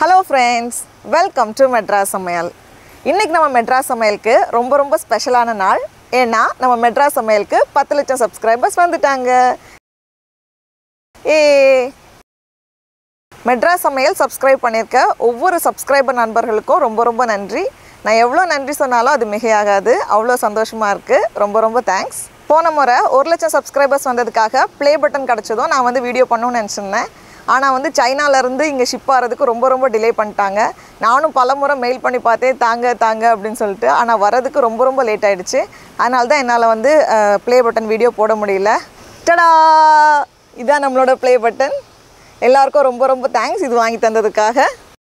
hello friends welcome to Madras சமையல் இன்றைக்கி நம்ம மெட்ராஸ் சமையலுக்கு ரொம்ப ரொம்ப ஸ்பெஷலான நாள் ஏன்னா நம்ம மெட்ராஸ் சமையலுக்கு பத்து லட்சம் சப்ஸ்கிரைபர்ஸ் வந்துட்டாங்க ஏ மெட்ராஸ் சமையல் சப்ஸ்கிரைப் பண்ணியிருக்க ஒவ்வொரு சப்ஸ்கிரைபர் நண்பர்களுக்கும் ரொம்ப ரொம்ப நன்றி நான் எவ்வளோ நன்றி சொன்னாலும் அது மிகையாகாது அவ்வளோ சந்தோஷமாக இருக்குது ரொம்ப ரொம்ப தேங்க்ஸ் போன முறை ஒரு லட்சம் சப்ஸ்கிரைபர்ஸ் வந்ததுக்காக ப்ளே பட்டன் கிடச்சதும் நான் வந்து வீடியோ பண்ணணும்னு நினச்சிருந்தேன் ஆனால் வந்து சைனாலேருந்து இங்கே ஷிப் ஆகிறதுக்கு ரொம்ப ரொம்ப டிலே பண்ணிட்டாங்க நானும் பல முறை மெயில் பண்ணி பார்த்தேன் தாங்க தாங்க அப்படின்னு சொல்லிட்டு ஆனால் வரதுக்கு ரொம்ப ரொம்ப லேட் ஆகிடுச்சு அதனால தான் என்னால் வந்து ப்ளே பட்டன் வீடியோ போட முடியல டடா இதான் நம்மளோட ப்ளே பட்டன் எல்லாருக்கும் ரொம்ப ரொம்ப தேங்க்ஸ் இது வாங்கி தந்ததுக்காக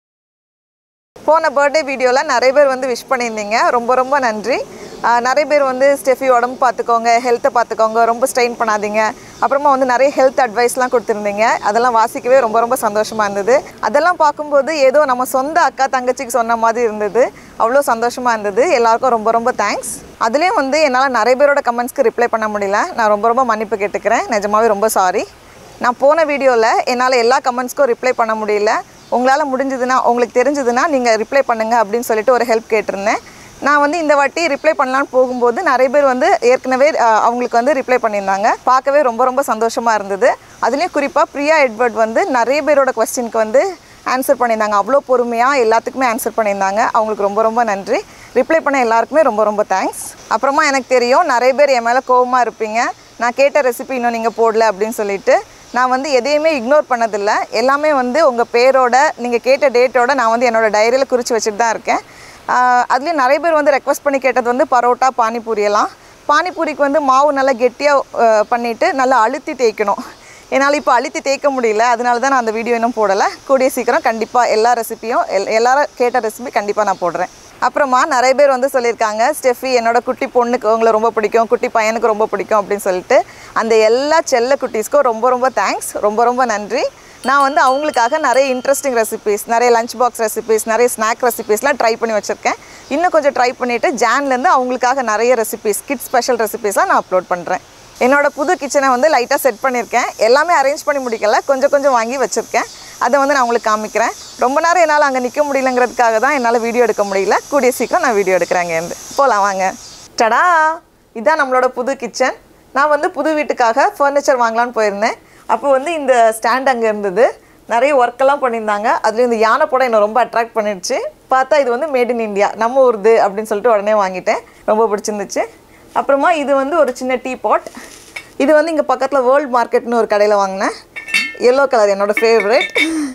போன பர்த்டே வீடியோவில் நிறைய பேர் வந்து விஷ் பண்ணியிருந்தீங்க ரொம்ப ரொம்ப நன்றி ஆஹ் நிறைய பேர் வந்து ஸ்டெஃபி உடம்பு பார்த்துக்கோங்க ஹெல்த்தை பார்த்துக்கோங்க ரொம்ப ஸ்ட்ரெயின் பண்ணாதீங்க அப்புறமா வந்து நிறைய ஹெல்த் அட்வைஸ்லாம் கொடுத்துருந்தீங்க அதெல்லாம் வாசிக்கவே ரொம்ப ரொம்ப சந்தோஷமாக இருந்தது அதெல்லாம் பார்க்கும்போது ஏதோ நம்ம சொந்த அக்கா தங்கச்சிக்கு சொன்ன மாதிரி இருந்தது அவ்வளோ சந்தோஷமாக இருந்தது எல்லாருக்கும் ரொம்ப ரொம்ப தேங்க்ஸ் அதுலேயும் வந்து என்னால் நிறைய பேரோட கமெண்ட்ஸ்க்கு ரிப்ளை பண்ண முடியல நான் ரொம்ப ரொம்ப மன்னிப்பு கேட்டுக்கிறேன் நிஜமாவே ரொம்ப சாரி நான் போன வீடியோவில் என்னால் எல்லா கமெண்ட்ஸ்க்கும் ரிப்ளை பண்ண முடியல உங்களால் முடிஞ்சதுன்னா உங்களுக்கு தெரிஞ்சதுன்னா நீங்கள் ரிப்ளை பண்ணுங்கள் அப்படின்னு சொல்லிட்டு ஒரு ஹெல்ப் கேட்டிருந்தேன் நான் வந்து இந்த வாட்டி ரிப்ளை பண்ணலான்னு போகும்போது நிறைய பேர் வந்து ஏற்கனவே அஹ், அவங்களுக்கு வந்து ரிப்ளை பண்ணியிருந்தாங்க பார்க்கவே ரொம்ப ரொம்ப சந்தோஷமாக இருந்தது அதுலேயும் குறிப்பாக பிரியா எட்வர்ட் வந்து நிறைய பேரோட கொஸ்டினுக்கு வந்து ஆன்சர் பண்ணியிருந்தாங்க அவ்வளோ பொறுமையாக எல்லாத்துக்குமே ஆன்சர் பண்ணியிருந்தாங்க அவங்களுக்கு ரொம்ப ரொம்ப நன்றி ரிப்ளை பண்ண எல்லாருக்குமே ரொம்ப ரொம்ப தேங்க்ஸ் அப்புறமா எனக்கு தெரியும் நிறைய பேர் என் மேலே கோவமாக இருப்பீங்க நான் கேட்ட ரெசிபி இன்னும் நீங்கள் போடல அப்படின்னு சொல்லிட்டு நான் வந்து எதையுமே இக்னோர் பண்ணதில்லை எல்லாமே வந்து உங்கள் பேரோட நீங்கள் கேட்ட டேட்டோட நான் வந்து என்னோட டைரியில் குறித்து வச்சுட்டு தான் இருக்கேன் அதுலேயும் நிறைய பேர் வந்து ரெக்வஸ்ட் பண்ணி கேட்டது வந்து பரோட்டா பானிபூரி எல்லாம் பானிபூரிக்கு வந்து மாவு நல்லா கெட்டியாக பண்ணிவிட்டு நல்லா அழுத்தி தேய்க்கணும் என்னால் இப்போ அழுத்தி தேய்க்க முடியல அதனால தான் நான் அந்த வீடியோ இன்னும் போடலை கூடிய சீக்கிரம் கண்டிப்பாக எல்லா ரெசிபியும் எல் எல்லாரும் கேட்ட ரெசிபி கண்டிப்பாக நான் போடுறேன் அப்புறமா நிறைய பேர் வந்து சொல்லியிருக்காங்க ஸ்டெஃபி என்னோட குட்டி பொண்ணுக்கு உங்களை ரொம்ப பிடிக்கும் குட்டி பையனுக்கு ரொம்ப பிடிக்கும் அப்படின்னு சொல்லிட்டு அந்த எல்லா செல்ல குட்டீஸ்க்கும் ரொம்ப ரொம்ப தேங்க்ஸ் ரொம்ப ரொம்ப நன்றி நான் வந்து அவங்களுக்காக நிறைய இன்ட்ரெஸ்டிங் ரெசிபீஸ் நிறைய லஞ்ச் பாக்ஸ் ரெசிபீஸ் நிறைய ஸ்நாக் ரெசிபீஸ்லாம் ட்ரை பண்ணி வச்சுருக்கேன் இன்னும் கொஞ்சம் ட்ரை பண்ணிவிட்டு ஜான்லேருந்து அவங்களுக்காக நிறைய ரெசிபீஸ் கிட் ஸ்பெஷல் ரெசிபீஸாக நான் அப்லோட் பண்ணுறேன் என்னோட புது கிச்சனை வந்து லைட்டாக செட் பண்ணியிருக்கேன் எல்லாமே அரேஞ்ச் பண்ணி முடிக்கல கொஞ்சம் கொஞ்சம் வாங்கி வச்சுருக்கேன் அதை வந்து நான் உங்களுக்கு காமிக்கிறேன் ரொம்ப நேரம் என்னால் அங்கே நிற்க முடியலங்கிறதுக்காக தான் என்னால் வீடியோ எடுக்க முடியல கூடிய சீக்கிரம் நான் வீடியோ எடுக்கிறேன் அங்கேருந்து போகலாம் வாங்க டடா இதான் நம்மளோட புது கிச்சன் நான் வந்து புது வீட்டுக்காக ஃபர்னிச்சர் வாங்கலான்னு போயிருந்தேன் அப்போ வந்து இந்த ஸ்டாண்ட் அங்கே இருந்தது நிறைய ஒர்க்கெல்லாம் பண்ணியிருந்தாங்க அதுலேயும் இந்த யானை படம் என்னை ரொம்ப அட்ராக்ட் பண்ணிடுச்சு பார்த்தா இது வந்து மேட் இன் இந்தியா நம்ம ஊருது அப்படின்னு சொல்லிட்டு உடனே வாங்கிட்டேன் ரொம்ப பிடிச்சிருந்துச்சு அப்புறமா இது வந்து ஒரு சின்ன டீ பாட் இது வந்து இங்கே பக்கத்தில் வேர்ல்ட் மார்க்கெட்னு ஒரு கடையில் வாங்கினேன் எல்லோ கலர் என்னோடய ஃபேவரட்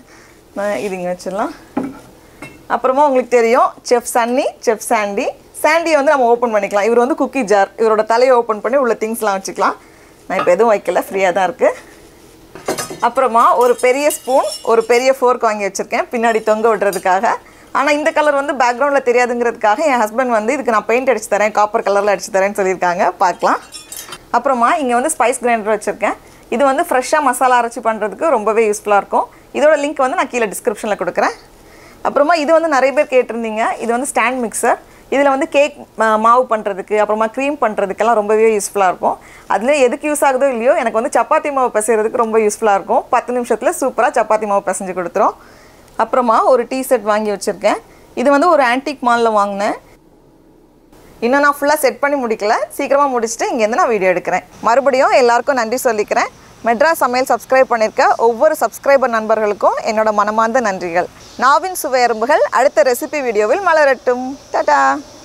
நான் இது இங்கே வச்சிடலாம் அப்புறமா உங்களுக்கு தெரியும் செஃப் சன்னி செஃப் சாண்டி சாண்டியை வந்து நம்ம ஓப்பன் பண்ணிக்கலாம் இவர் வந்து குக்கி ஜார் இவரோட தலையை ஓப்பன் பண்ணி உள்ள திங்ஸ்லாம் வச்சுக்கலாம் நான் இப்போ எதுவும் வைக்கல ஃப்ரீயாக தான் இருக்குது அப்புறமா ஒரு பெரிய ஸ்பூன் ஒரு பெரிய ஃபோர்க் வாங்கி வச்சுருக்கேன் பின்னாடி தொங்க விடுறதுக்காக ஆனால் இந்த கலர் வந்து பேக்ரவுண்டில் தெரியாதுங்கிறதுக்காக என் ஹஸ்பண்ட் வந்து இதுக்கு நான் பெயிண்ட் அடிச்சு தரேன் காப்பர் கலரில் அடிச்சு தரேன்னு சொல்லியிருக்காங்க பார்க்கலாம் அப்புறமா இங்கே வந்து ஸ்பைஸ் கிரைண்டர் வச்சுருக்கேன் இது வந்து ஃப்ரெஷ்ஷாக மசாலா அரைச்சி பண்ணுறதுக்கு ரொம்பவே யூஸ்ஃபுல்லாக இருக்கும் இதோட லிங்க் வந்து நான் கீழே டிஸ்கிரிப்ஷனில் கொடுக்குறேன் அப்புறமா இது வந்து நிறைய பேர் கேட்டிருந்தீங்க இது வந்து ஸ்டாண்ட் மிக்சர் இதில் வந்து கேக் மாவு பண்ணுறதுக்கு அப்புறமா க்ரீம் பண்ணுறதுக்கெல்லாம் ரொம்பவே யூஸ்ஃபுல்லாக இருக்கும் அதில் எதுக்கு யூஸ் ஆகுதோ இல்லையோ எனக்கு வந்து சப்பாத்தி மாவு பிசைறதுக்கு ரொம்ப யூஸ்ஃபுல்லாக இருக்கும் பத்து நிமிஷத்தில் சூப்பராக சப்பாத்தி மாவு பிசைஞ்சு கொடுத்துரும் அப்புறமா ஒரு டீ செட் வாங்கி வச்சுருக்கேன் இது வந்து ஒரு ஆன்டிக் மாலில் வாங்கினேன் இன்னும் நான் ஃபுல்லாக செட் பண்ணி முடிக்கல சீக்கிரமாக முடிச்சுட்டு இங்கேருந்து நான் வீடியோ எடுக்கிறேன் மறுபடியும் எல்லாருக்கும் நன்றி சொல்லிக்கிறேன் மெட்ராஸ் சமையல் சப்ஸ்கிரைப் பண்ணியிருக்க ஒவ்வொரு சப்ஸ்கிரைபர் நண்பர்களுக்கும் என்னோட மனமார்ந்த நன்றிகள் நாவின் சுவையரும்புகள் அடுத்த ரெசிபி வீடியோவில் மலரட்டும் டாடா